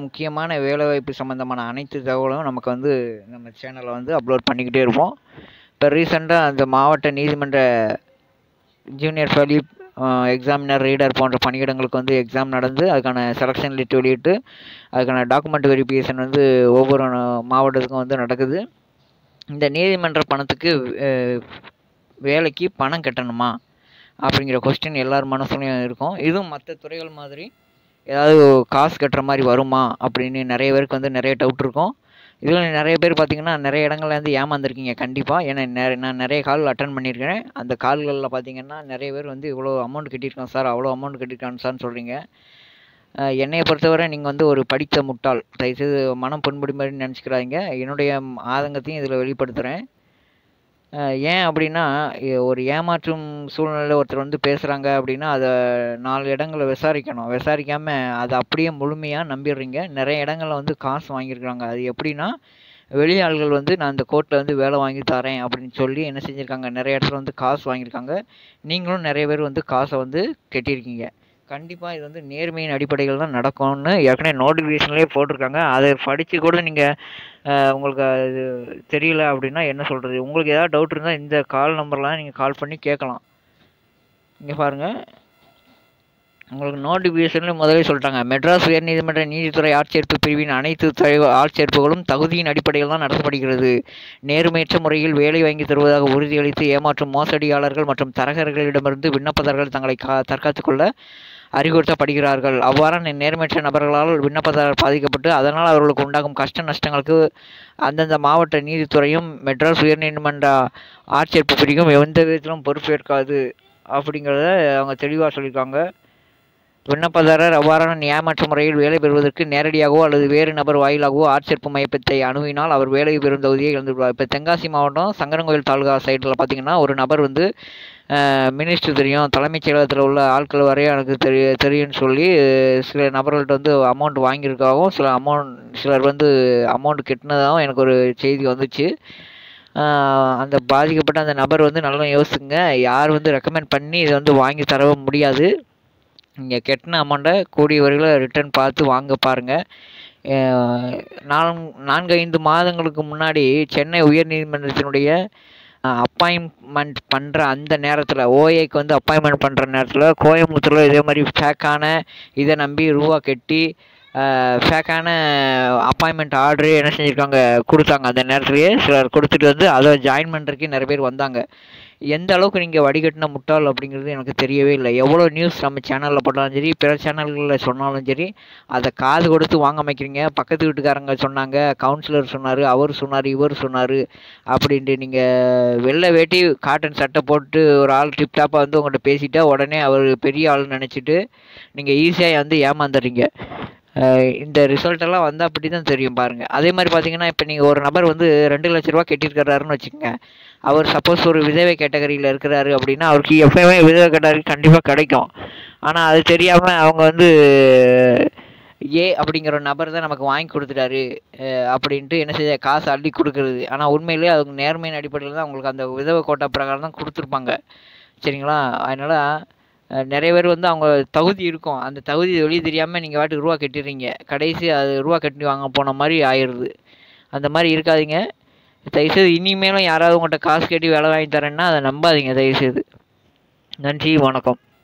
முக்கியமான வேலைவாய்ப்பு சம்மந்தமான அனைத்து தகவலும் நமக்கு வந்து நம்ம சேனலில் வந்து அப்லோட் பண்ணிக்கிட்டே இருப்போம் இப்போ ரீசெண்டாக அந்த மாவட்ட நீதிமன்ற ஜூனியர் ஃபெலிப் எக்ஸாமினர் ரீடர் போன்ற பணியிடங்களுக்கு வந்து எக்ஸாம் நடந்து அதுக்கான செலெக்ஷன் லிஸ்ட் வெளியிட்டு அதுக்கான டாக்குமெண்ட் வெரிஃபிகேஷன் வந்து ஒவ்வொரு மாவட்டத்துக்கும் வந்து நடக்குது இந்த நீதிமன்ற பணத்துக்கு அஹ், வேலைக்கு பணம் கட்டணுமா அப்படிங்கிற கொஸ்டின் எல்லார் மனசுலையும் இருக்கும் இதுவும் மற்ற துறைகள் மாதிரி ஏதாவது காசு கட்டுற மாதிரி வருமா அப்படின்னு நிறைய பேருக்கு வந்து நிறைய டவுட் இருக்கும் இதில் நிறைய பேர் பார்த்தீங்கன்னா நிறைய இடங்கள்ல இருந்து ஏமாந்துருக்கீங்க கண்டிப்பாக ஏன்னா நிறைய நான் நிறைய கால் அட்டன் பண்ணியிருக்கிறேன் அந்த கால்களில் பார்த்தீங்கன்னா நிறைய பேர் வந்து இவ்வளோ அமௌண்ட் கட்டியிருக்கோம் சார் அவ்வளோ அமௌண்ட் கட்டியிருக்கான்னு சார்னு சொல்கிறீங்க என்னையை பொறுத்தவரை நீங்கள் வந்து ஒரு படித்த முட்டாள் தயவுசெய்து மனம் புண்படி மாதிரி நினச்சிக்கிறாதீங்க என்னுடைய ஆதங்கத்தையும் இதில் வெளிப்படுத்துகிறேன் ஏன் அப்படின்னா எ- ஒரு ஏமாற்றும் சூழ்நிலையில் ஒருத்தர் வந்து பேசுகிறாங்க அப்படின்னா அதை நாலு இடங்களில் விசாரிக்கணும் விசாரிக்காமல் அதை அப்படியே முழுமையாக நம்பிடுறீங்க நிறைய இடங்களில் வந்து காசு வாங்கியிருக்காங்க அது எப்படின்னா வெளியாள்கள் வந்து நான் இந்த கோர்ட்டில் வந்து வேலை வாங்கி தரேன் அப்படின்னு சொல்லி என்ன செஞ்சுருக்காங்க நிறைய இடத்துல வந்து காசு வாங்கியிருக்காங்க நீங்களும் நிறைய பேர் வந்து காசை வந்து கட்டியிருக்கீங்க கண்டிப்பாக இது வந்து நேர்மையின் அடிப்படையில் தான் நடக்கும்னு ஏற்கனவே நோட்டிஃபிகேஷன்லேயே போட்டிருக்காங்க அதை படித்து கூட நீங்கள் உங்களுக்கு அது தெரியல அப்படின்னா என்ன சொல்கிறது உங்களுக்கு ஏதாவது டவுட் இருந்தால் இந்த கால் நம்பர்லாம் நீங்கள் கால் பண்ணி கேட்கலாம் இங்கே பாருங்கள் உங்களுக்கு நோட்டிஃபிகேஷன்ல முதலே சொல்லிட்டாங்க மெட்ராஸ் உயர்நீதிமன்ற நீதித்துறை ஆட்சேர்ப்பு பிரிவின் அனைத்து தலை- ஆட்சேர்ப்புகளும் தகுதியின் அடிப்படையில் தான் நடத்தப்படுகிறது நேர்மையற்ற முறையில் வேலை வாங்கி தருவதாக உறுதியளித்து ஏமாற்றும் மோசடியாளர்கள் மற்றும் தரகர்களிடமிருந்து விண்ணப்பதாரர்கள் தங்களை கா தற்காத்துக் கொள்ள அறிவுறுத்தப்படுகிறார்கள் அவ்வாறான நேர்மையற்ற நபர்களால் விண்ணப்பதாரர் பாதிக்கப்பட்டு அதனால் அவர்களுக்கு உண்டாகும் கஷ்ட நஷ்டங்களுக்கு அந்தந்த மாவட்ட நீதித்துறையும் மெட்ராஸ் உயர்நீதிமன்ற ஆட்சேர்ப்பு பிரிவும் எந்த விதத்திலும் பொறுப்பேற்காது அப்படிங்கிறத அவங்க தெளிவாக சொல்லியிருக்காங்க விண்ணப்பதாரர் அவ்வாறான ஏமாற்று முறையில் வேலை பெறுவதற்கு நேரடியாகவோ அல்லது வேறு நபர் வாயிலாகவோ ஆட்சேர்ப்பு மையத்தை அணுகினால் அவர் வேலை பெறும் தகுதியை இழந்துவிடுவார் இப்போ தென்காசி மாவட்டம் சங்கரங்கோயில் தாலுகா சைடில் பார்த்தீங்கன்னா ஒரு நபர் வந்து மினிஸ்டர் தெரியும் தலைமைச் செயலகத்தில் உள்ள ஆட்கள் வரையும் எனக்கு தெரிய தெரியும்னு சொல்லி அஹ், சில நபர்கள்ட்ட வந்து அமௌண்ட் வாங்கியிருக்காகவும் சில அமௌண்ட் சிலர் வந்து அமௌண்ட் கட்டினதாகவும் எனக்கு ஒரு செய்தி வந்துச்சு ஆஹ் அந்த பாதிக்கப்பட்ட அந்த நபர் வந்து நல்லா யோசிச்சுங்க யார் வந்து ரெக்கமெண்ட் பண்ணி இதை வந்து வாங்கி தரவும் முடியாது நீங்கள் கெட்டின அமௌண்ட்டை கூடிய வரையில் ரிட்டர்ன் பார்த்து வாங்க பாருங்கள் நான்கு நான்கு ஐந்து மாதங்களுக்கு முன்னாடி சென்னை உயர்நீதிமன்றத்தினுடைய அப்பாயின்மெண்ட் பண்ணுற அந்த நேரத்தில் ஓஏக்கு வந்து அப்பாயின்மெண்ட் பண்ணுற நேரத்தில் கோயம்புத்தூரில் இதே மாதிரி ஃபேக்கான இதை நம்பி ரூபா கட்டி ஃபேக்கான அப்பாயின்மெண்ட் ஆர்டரு என்ன செஞ்சுருக்காங்க கொடுத்தாங்க அந்த நேரத்துலேயே சிலர் கொடுத்துட்டு வந்து அதை ஜாயின் பண்ணுறதுக்கு நிறைய பேர் வந்தாங்க எந்த அளவுக்கு நீங்கள் வடிகட்டின முட்டாள் அப்படிங்கிறது எனக்கு தெரியவே இல்லை எவ்வளோ நியூஸ் நம்ம சேனலில் போட்டாலும் சரி பிற சேனல்களில் சொன்னாலும் சரி அதை காது கொடுத்து வாங்க வைக்கிறீங்க பக்கத்து வீட்டுக்காரங்க சொன்னாங்க கவுன்சிலர் சொன்னார் அவர் சொன்னார் இவர் சொன்னார் அப்படின்ட்டு நீங்கள் வெள்ளை வேட்டி காட்டன் சட்டை போட்டு ஒரு ஆள் டிப்டாப்பாக வந்து உங்கள்கிட்ட பேசிட்டா உடனே அவர் பெரிய ஆள் நினச்சிட்டு நீங்கள் ஈஸியாக வந்து ஏமாந்துடுறீங்க அஹ் இந்த ரிசல்ட் எல்லாம் வந்தால் அப்படி தான் தெரியும் பாருங்கள் அதே மாதிரி பார்த்தீங்கன்னா இப்போ நீங்கள் ஒரு நபர் வந்து ரெண்டு லட்ச ரூபா கட்டியிருக்கிறாருன்னு வச்சுக்கோங்க அவர் சப்போஸ் ஒரு விதவை கேட்டகரியில் இருக்கிறாரு அப்படின்னா அவருக்கு எப்பயுமே விதவை கேட்டகரி கண்டிப்பாக கிடைக்கும் ஆனால் அது தெரியாமல் அவங்க வந்து ஏ அப்படிங்கிற ஒரு நபர் தான் நமக்கு வாங்கி கொடுத்துட்டாரு அஹ் அப்படின்ட்டு என்ன செய்ய காசு அள்ளி கொடுக்குறது ஆனால் உண்மையிலேயே அவங்க நேர்மையின் அடிப்படையில் தான் அவங்களுக்கு அந்த விதவை கோட்டா பிரகாரம் தான் கொடுத்துருப்பாங்க சரிங்களா அதனால் அஹ் நிறைய பேர் வந்து அவங்க தகுதி இருக்கும் அந்த தகுதி வெளியே தெரியாமல் நீங்கள் வாட்டுக்கு ரூபா கட்டிடுறீங்க கடைசி அது ரூபா கட்டி வாங்க போன மாதிரி ஆயிடுது அந்த மாதிரி இருக்காதீங்க தயவுசெய்து இனிமேலும் யாராவது உங்கள்கிட்ட காசு கட்டி வேலை வாங்கி தரேன்னா அதை நம்பாதீங்க தயவுசெய்து நன்றி வணக்கம்